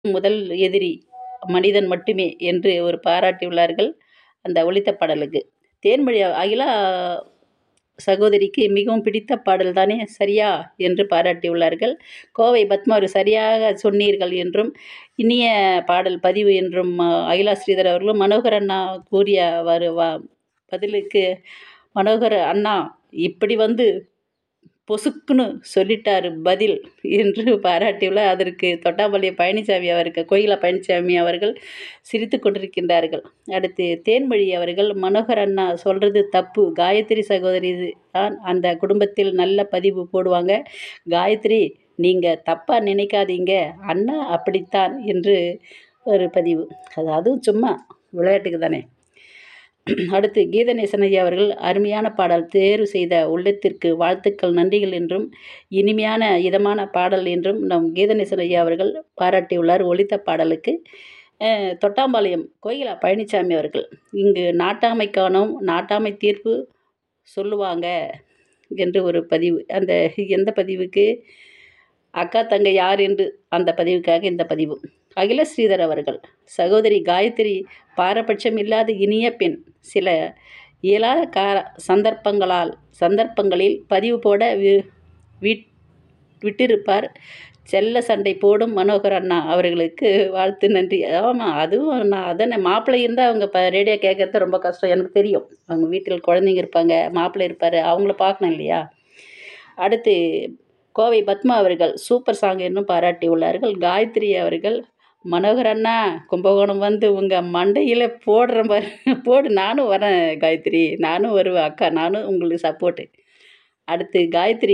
முதல் எதிரி மனிதன் மட்டுமே என்று ஒரு பாராட்டியுள்ளார்கள் அந்த ஒலித்த பாடலுக்கு தேன்மொழி அகிலா சகோதரிக்கு மிகவும் பிடித்த பாடல் தானே சரியா என்று பாராட்டியுள்ளார்கள் கோவை பத்மா ஒரு சரியாக சொன்னீர்கள் என்றும் இனிய பாடல் பதிவு என்றும் அஹ், அகிலா ஸ்ரீதர் அவர்களும் மனோகர் அண்ணா கூறிய வரு வா பதிலுக்கு மனோகர் அண்ணா இப்படி வந்து பொசுக்குன்னு சொல்லிட்டாரு பதில் என்று பாராட்டியுள்ளார் அதற்கு தொட்டாம்பாளையம் பழனிசாமி அவர்கள் கோயிலா பழனிசாமி அவர்கள் சிரித்து கொண்டிருக்கின்றார்கள் அடுத்து தேன்மொழி அவர்கள் மனோகர் அண்ணா சொல்கிறது தப்பு காயத்ரி சகோதரி தான் அந்த குடும்பத்தில் நல்ல பதிவு போடுவாங்க காயத்ரி நீங்கள் தப்பாக நினைக்காதீங்க அண்ணா அப்படித்தான் என்று ஒரு பதிவு அது அதுவும் சும்மா விளையாட்டுக்கு தானே அடுத்து கீதநேசன் ஐயா அவர்கள் அருமையான பாடல் தேர்வு செய்த உள்ளத்திற்கு வாழ்த்துக்கள் நன்றிகள் என்றும் இனிமையான இதமான பாடல் என்றும் நம் கீதநேசன் ஐயா அவர்கள் பாராட்டியுள்ளார் ஒலித்த பாடலுக்கு அஹ், தொட்டாம்பாளையம் கோயிலா பழனிசாமி அவர்கள் இங்கு நாட்டாமை காணோம் நாட்டாமை தீர்ப்பு சொல்லுவாங்க என்று ஒரு பதிவு அந்த எந்த பதிவுக்கு அக்கா தங்கை யார் என்று அந்த பதிவுக்காக இந்த பதிவு அகில ஸ்ரீதர் அவர்கள் சகோதரி காயத்ரி பாரபட்சம் இல்லாத இனிய பெண் சில இயலாத கார சந்தர்ப்பங்களால் சந்தர்ப்பங்களில் பதிவு போட வி- விட் விட்டிருப்பார் செல்ல சண்டை போடும் மனோகர் அண்ணா அவர்களுக்கு வாழ்த்து நன்றி ஆமாம் அதுவும் நான் அதானே மாப்பிள்ளை இருந்தால் அவங்க இப்போ ரேடியோ கேட்கறது ரொம்ப கஷ்டம் எனக்கு தெரியும் அவங்க வீட்டில் குழந்தைங்க இருப்பாங்க மாப்பிள்ளை இருப்பார் அவங்கள பார்க்கணும் இல்லையா அடுத்து கோவை பத்மா அவர்கள் சூப்பர் சாங் என்னும் பாராட்டி உள்ளார்கள் காயத்ரி அவர்கள் மனோகர் அண்ணா கும்பகோணம் வந்து உங்கள் மண்டையில் போடுற பாரு போடு நானும் வரேன் காயத்ரி நானும் வருவேன் அக்கா நானும் உங்களுக்கு சப்போர்ட்டு அடுத்து காயத்ரி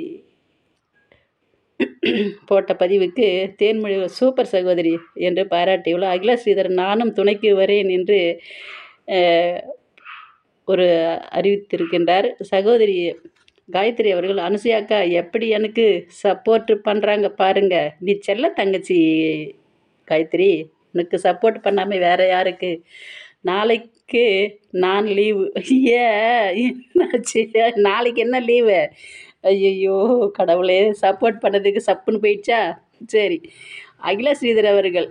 போட்ட பதிவுக்கு தேன்மொழி சூப்பர் சகோதரி என்று பாராட்டியுள்ள அகில ஸ்ரீதர் நானும் துணைக்கு வரேன் என்று அஹ், ஒரு அறிவித்திருக்கின்றார் சகோதரி காயத்ரி அவர்கள் அனுசூயாக்கா எப்படி எனக்கு சப்போர்ட் பண்ணுறாங்க பாருங்க நீ செல்ல தங்கச்சி காயத்ரி உனக்கு சப்போர்ட் பண்ணாமல் வேற யாருக்கு நாளைக்கு நான் லீவு ஏன் என்னாச்சு நாளைக்கு என்ன லீவு ஐயையோ கடவுளே சப்போர்ட் பண்ணதுக்கு சப்புன்னு போயிடுச்சா சரி அகில ஸ்ரீதர் அவர்கள்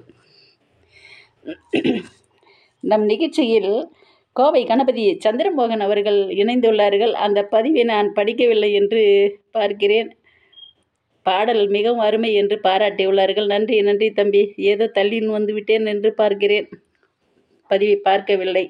நம் நிகழ்ச்சியில் கோவை கணபதி சந்திரமோகன் அவர்கள் இணைந்துள்ளார்கள் அந்த பதிவை நான் படிக்கவில்லை என்று பார்க்கிறேன் பாடல் மிகவும் அருமை என்று பாராட்டியுள்ளார்கள் நன்றி நன்றி தம்பி ஏதோ தள்ளின்னு வந்து விட்டேன் என்று பார்க்கிறேன் பதிவை பார்க்கவில்லை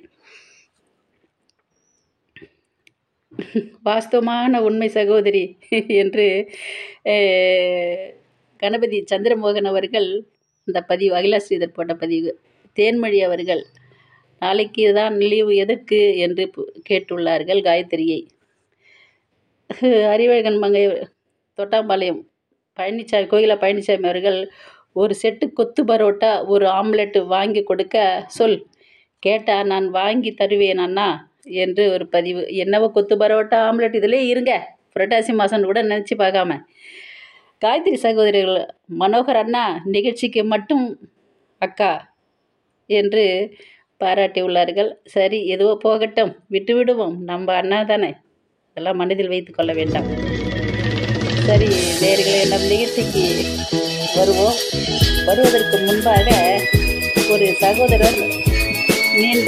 வாஸ்தவமான உண்மை சகோதரி என்று அஹ், கணபதி சந்திரமோகன் அவர்கள் இந்த பதிவு அகிலா ஸ்ரீதர் போட்ட பதிவு தேன்மொழி அவர்கள் நாளைக்கு தான் லீவு எதற்கு என்று பு- கேட்டுள்ளார்கள் காயத்ரியை அறிவழகன் மங்கை தொட்டாம்பாளையம் பழனிசாமி கோயிலா பழனிசாமி அவர்கள் ஒரு செட்டு கொத்து பரோட்டா ஒரு ஆம்லெட் வாங்கி கொடுக்க சொல் கேட்டா நான் வாங்கி தருவேன் அண்ணா என்று ஒரு பதிவு என்னவோ கொத்து பரோட்டா ஆம்லெட் இதிலே இருங்க புரட்டாசி மாதம் கூட நினச்சி பார்க்காம காயத்ரி சகோதரிகள் மனோகர் அண்ணா நிகழ்ச்சிக்கு மட்டும் அக்கா என்று பாராட்டியுள்ளார்கள் சரி எதுவோ போகட்டும் விட்டு விடுவோம் நம்ம அண்ணா தானே இதெல்லாம் மனதில் வைத்து கொள்ள வேண்டாம் சரி நேர்களே நம் நிகழ்ச்சிக்கு வருவோம் வருவதற்கு முன்பாக ஒரு சகோதரர் நீண்ட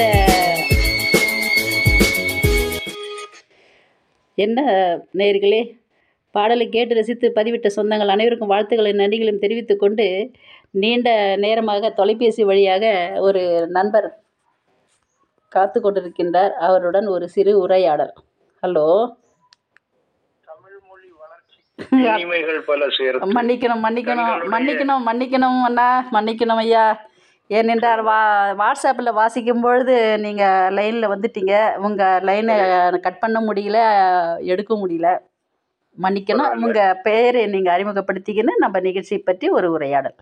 என்ன நேயர்களே பாடலை கேட்டு ரசித்து பதிவிட்ட சொந்தங்கள் அனைவருக்கும் வாழ்த்துக்களை நன்றிகளையும் தெரிவித்துக் கொண்டு நீண்ட நேரமாக தொலைபேசி வழியாக ஒரு நண்பர் காத்து கொண்டிருக்கின்றார் அவருடன் ஒரு சிறு உரையாடல் ஹலோ இனிமைகள் பல சேர்த்து மன்னிக்கணும் மன்னிக்கணும் மன்னிக்கணும் மன்னிக்கணும் அண்ணா மன்னிக்கணும் ஐயா ஏனென்றால் வா வாட்ஸ்அப்பில் வாசிக்கும் பொழுது நீங்கள் லைனில் வந்துட்டீங்க உங்கள் லைனை கட் பண்ண முடியல எடுக்க முடியல மன்னிக்கணும் உங்கள் பெயரை நீங்கள் அறிமுகப்படுத்திக்கின்னு நம்ம நிகழ்ச்சி பற்றி ஒரு உரையாடல்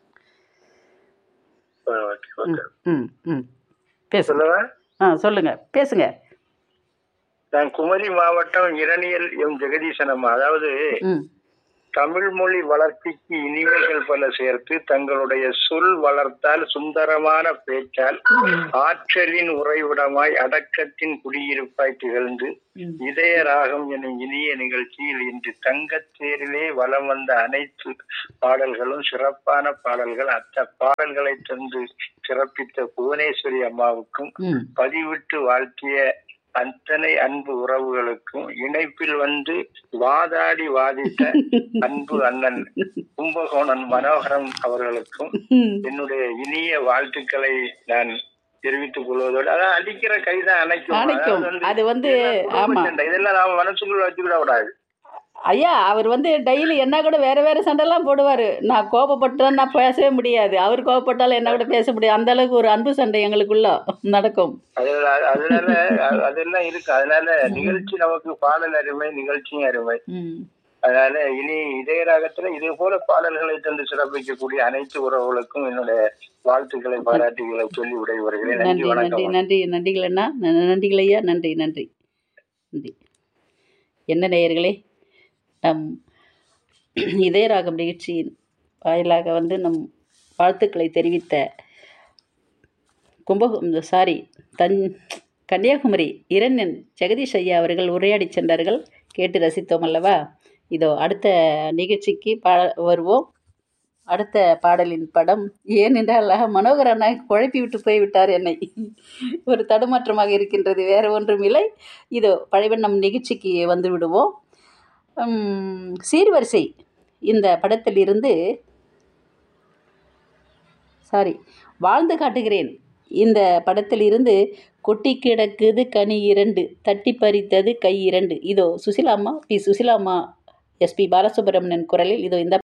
ஓகே, ஓகே. ம் ம் பேசுங்க சொல்லுங்க ஆ சொல்லுங்கள் பேசுங்க நான் குமரி மாவட்டம் இரணியல் எம் ஜெகதீசன் அம்மா அதாவது ம் தமிழ் மொழி வளர்ச்சிக்கு இனிமைகள் பல சேர்த்து தங்களுடைய சொல் வளர்த்தால் சுந்தரமான பேச்சால் ஆற்றலின் உறைவிடமாய் அடக்கத்தின் குடியிருப்பாய் திகழ்ந்து ம். இதய ராகம் எனும் இனிய நிகழ்ச்சியில் இன்று தங்கத்தேரிலே வலம் வந்த அனைத்து பாடல்களும் சிறப்பான பாடல்கள் அந்த பாடல்களை தந்து சிறப்பித்த புவனேஸ்வரி அம்மாவுக்கும் ம் பதிவிட்டு வாழ்த்திய அத்தனை அன்பு உறவுகளுக்கும் இணைப்பில் வந்து வாதாடி வாதிட்ட அன்பு அண்ணன் கும்பகோணன் மனோகரன் அவர்களுக்கும் ம். என்னுடைய இனிய வாழ்த்துக்களை நான் தெரிவித்துக் கொள்வதோடு அதான் அடிக்கிற கைதான் அணைக்கும் அணைக்கும். அதாவது அது வந்து, இதெல்லாம் குடும்ப ஆமா. சண்டை. இதெல்லாம் நாம மனசுக்குள்ள வச்சுக்கிட கூடாது ஐயா அவர் வந்து டெய்லி என்ன கூட வேற வேற சண்டைலாம் போடுவார் நான் கோபப்பட்டேன் நான் பேசவே முடியாது அவர் கோபப்பட்டாலும் என்ன கூட பேச முடியாது அந்த அளவுக்கு ஒரு அன்பு சண்டை எங்களுக்குள்ள நடக்கும் அதனால அதனால அது- அதெல்லாம் இருக்கு அதனால நிகழ்ச்சி நமக்கு பாடல் அருமை நிகழ்ச்சியும் அருமை ம் அதனால இனி இதே ராகத்துல இதே போல பாடல்களை தந்து சிறப்பிக்கக்கூடிய அனைத்து உறவுகளுக்கும் என்னுடைய வாழ்த்துக்களை பாராட்டுகளை சொல்லி விடைபெறுகிறேன் நன்றி நன்றி நன்றி வணக்கம் நன்றி நன்றிகள் அண்ணா ந- நன்றிகள் ஐயா நன்றி நன்றி நன்றி என்ன நேயர்களே நம் இதய ராகம் நிகழ்ச்சியின் வாயிலாக வந்து நம் வாழ்த்துக்களை தெரிவித்த கும்பகோணம் சாரி தன் கன்னியாகுமரி இரண்யன் ஜெகதீஷ் ஐயா அவர்கள் உரையாடி சென்றார்கள் கேட்டு ரசித்தோம் அல்லவா இதோ அடுத்த நிகழ்ச்சிக்கு பா வருவோம் அடுத்த பாடலின் படம் ஏனென்றால் மனோகர் அண்ணா குழப்பி விட்டு போய்விட்டார் என்னை ஒரு தடுமாற்றமாக இருக்கின்றது வேறு ஒன்றும் இல்லை இதோ பழைவன் நம் நிகழ்ச்சிக்கு வந்து விடுவோம் உம், சீர்வரிசை இந்த படத்திலிருந்து சாரி வாழ்ந்து காட்டுகிறேன் இந்த படத்திலிருந்து கொட்டி கிடக்குது கனி இரண்டு தட்டி பறித்தது கை இரண்டு இதோ சுசிலாம்மா பி சுசிலாம்மா எஸ்பி பாலசுப்ரமணியன் குரலில் இதோ இந்த